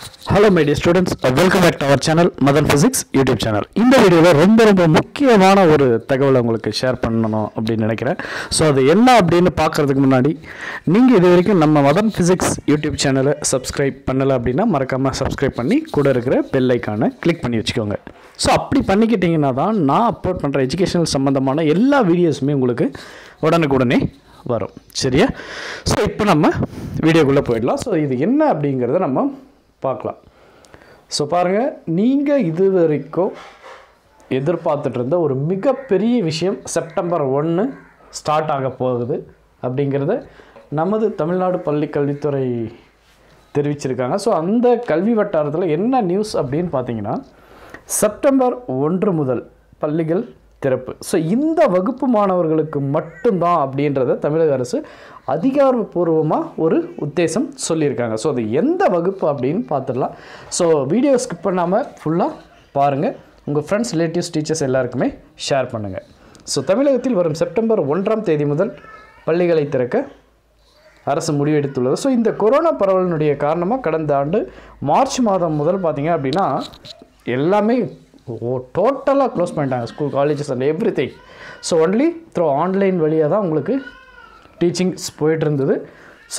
hello my dear students welcome back to our channel Madan physics YouTube channel இந்த வீடியோவில் ரொம்ப ரொம்ப முக்கியமான ஒரு தகவலை உங்களுக்கு ஷேர் பண்ணணும் அப்படின்னு நினைக்கிறேன் ஸோ அது என்ன அப்படின்னு பார்க்குறதுக்கு முன்னாடி நீங்கள் இது வரைக்கும் நம்ம மதன் ஃபிசிக்ஸ் யூடியூப் சேனலை சப்ஸ்கிரைப் பண்ணலை அப்படின்னா மறக்காமல் சப்ஸ்கிரைப் பண்ணி கூட இருக்கிற பெல் ஐக்கானை கிளிக் பண்ணி வச்சுக்கோங்க ஸோ அப்படி பண்ணிக்கிட்டிங்கன்னா தான் நான் அப்லோட் பண்ணுற எஜுகேஷனல் சம்மந்தமான எல்லா வீடியோஸுமே உங்களுக்கு உடனுக்குடனே வரும் சரியா ஸோ இப்போ நம்ம வீடியோக்குள்ளே போயிடலாம் ஸோ இது என்ன அப்படிங்கிறத நம்ம பார்க்கலாம் ஸோ பாருங்கள் நீங்கள் இது வரைக்கும் எதிர்பார்த்துட்டு இருந்த ஒரு மிகப்பெரிய விஷயம் செப்டம்பர் ஒன்று ஸ்டார்ட் ஆக போகுது அப்படிங்கிறத நமது தமிழ்நாடு பள்ளி கல்வித்துறை தெரிவிச்சிருக்காங்க ஸோ அந்த கல்வி வட்டாரத்தில் என்ன நியூஸ் அப்படின்னு பார்த்தீங்கன்னா செப்டம்பர் ஒன்று முதல் பள்ளிகள் திறப்பு ஸோ இந்த வகுப்பு மாணவர்களுக்கு மட்டும்தான் அப்படின்றத தமிழக அரசு அதிகாரப்பூர்வமாக ஒரு உத்தேசம் சொல்லியிருக்காங்க ஸோ அது எந்த வகுப்பு அப்படின்னு பார்த்துடலாம் ஸோ வீடியோ ஸ்கிப் பண்ணாமல் ஃபுல்லாக பாருங்கள் உங்கள் ஃப்ரெண்ட்ஸ் ரிலேட்டிவ்ஸ் டீச்சர்ஸ் எல்லாருக்குமே ஷேர் பண்ணுங்கள் ஸோ தமிழகத்தில் வரும் செப்டம்பர் ஒன்றாம் தேதி முதல் பள்ளிகளை திறக்க அரசு முடிவெடுத்துள்ளது ஸோ இந்த கொரோனா பரவலினுடைய காரணமாக கடந்த ஆண்டு மார்ச் மாதம் முதல் பார்த்தீங்க அப்படின்னா எல்லாமே டோட்டலாக க்ளோஸ் பண்ணிட்டாங்க school colleges and everything so only through online வழியாக தான் உங்களுக்கு டீச்சிங்ஸ் போயிட்டு இருந்தது ஸோ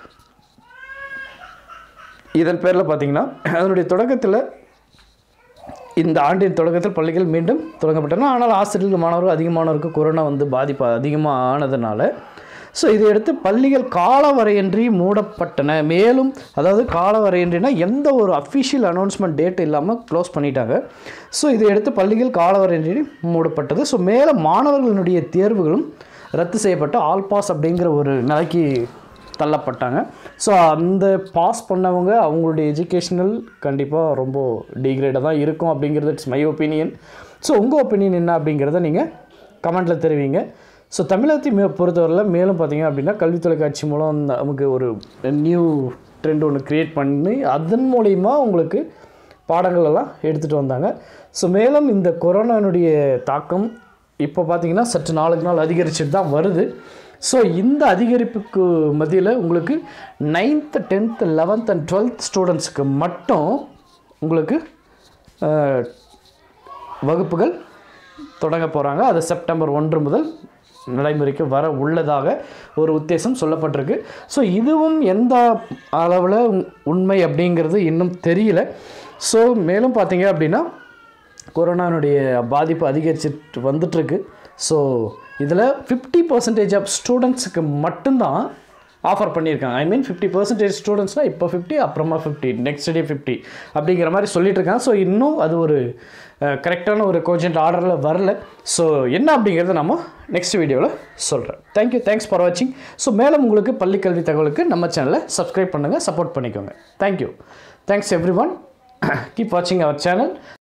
இதன் பேரில் பார்த்தீங்கன்னா அதனுடைய தொடக்கத்தில் இந்த ஆண்டின் தொடக்கத்தில் பள்ளிகள் மீண்டும் தொடங்கப்பட்டன ஆனால் ஆசிரியர்கள் மாணவர்கள் அதிகமானவருக்கு கொரோனா வந்து பாதிப்பு அதிகமாக ஆனதுனால ஸோ இதையடுத்து பள்ளிகள் காலவரையின்றி மூடப்பட்டன மேலும் அதாவது காலவரையின்றினா எந்த ஒரு அஃபிஷியல் அனௌன்ஸ்மெண்ட் டேட் இல்லாமல் க்ளோஸ் பண்ணிட்டாங்க ஸோ இதையடுத்து பள்ளிகள் காலவரையின்றி மூடப்பட்டது ஸோ மேலே மாணவர்களுடைய தேர்வுகளும் ரத்து செய்யப்பட்டு ஆல் பாஸ் அப்படிங்கிற ஒரு நிலைக்கு தள்ளப்பட்டாங்க ஸோ அந்த பாஸ் பண்ணவங்க அவங்களுடைய எஜுகேஷனல் கண்டிப்பாக ரொம்ப டிகிரேடாக தான் இருக்கும் அப்படிங்கிறது இட்ஸ் மை ஒப்பீனியன் ஸோ உங்கள் ஒப்பீனியன் என்ன அப்படிங்கிறத நீங்கள் கமெண்ட்டில் தெரிவிங்க ஸோ தமிழகத்தை மே பொறுத்தவரையில் மேலும் பார்த்தீங்க அப்படின்னா கல்வி தொலைக்காட்சி மூலம் நமக்கு ஒரு நியூ ட்ரெண்ட் ஒன்று க்ரியேட் பண்ணி அதன் மூலிமா உங்களுக்கு பாடங்கள் எல்லாம் எடுத்துகிட்டு வந்தாங்க ஸோ மேலும் இந்த கொரோனானுடைய தாக்கம் இப்போ பார்த்தீங்கன்னா சற்று நாளுக்கு நாள் அதிகரிச்சுட்டு தான் வருது ஸோ இந்த அதிகரிப்புக்கு மத்தியில் உங்களுக்கு ninth tenth eleventh and twelfth ஸ்டூடெண்ட்ஸுக்கு மட்டும் உங்களுக்கு அஹ், வகுப்புகள் தொடங்க போகிறாங்க அது செப்டம்பர் ஒன்று முதல் நடைமுறைக்கு வர உள்ளதாக ஒரு உத்தேசம் சொல்லப்பட்டிருக்கு ஸோ இதுவும் எந்த அளவில் உண்- உண்மை அப்படிங்கிறது இன்னும் தெரியல ஸோ மேலும் பார்த்தீங்க அப்படின்னா கொரோனானுடைய பாதிப்பு அதிகரிச்சுட்டு வந்துட்டுருக்கு ஸோ இதில் ஃபிஃப்டி பர்சன்டேஜ் ஆஃப் ஸ்டூடெண்ட்ஸுக்கு மட்டும்தான் ஆஃபர் பண்ணியிருக்காங்க ஐ மீன் ஃபிஃப்டி பர்சன்டேஜ் ஸ்டூடெண்ட்ஸ்னால் இப்போ ஃபிஃப்டி அப்புறமா ஃபிஃப்டி நெக்ஸ்ட் டே ஃபிஃப்டி அப்படிங்கிற மாதிரி சொல்லிட்டு இருக்காங்க ஸோ இன்னும் அது ஒரு கரெக்டான ஒரு கோஜென்ட் ஆர்டரில் வரல ஸோ என்ன அப்படிங்கிறத நம்ம நெக்ஸ்ட் வீடியோவில் சொல்கிறேன் தேங்க்யூ தேங்க்ஸ் ஃபார் வாட்சிங் ஸோ மேலும் உங்களுக்கு பள்ளி கல்வி தகவலுக்கு நம்ம சேனலை சப்ஸ்கிரைப் பண்ணுங்கள் சப்போர்ட் பண்ணிக்கோங்க thank you thanks everyone keep வாட்சிங் அவர் சேனல்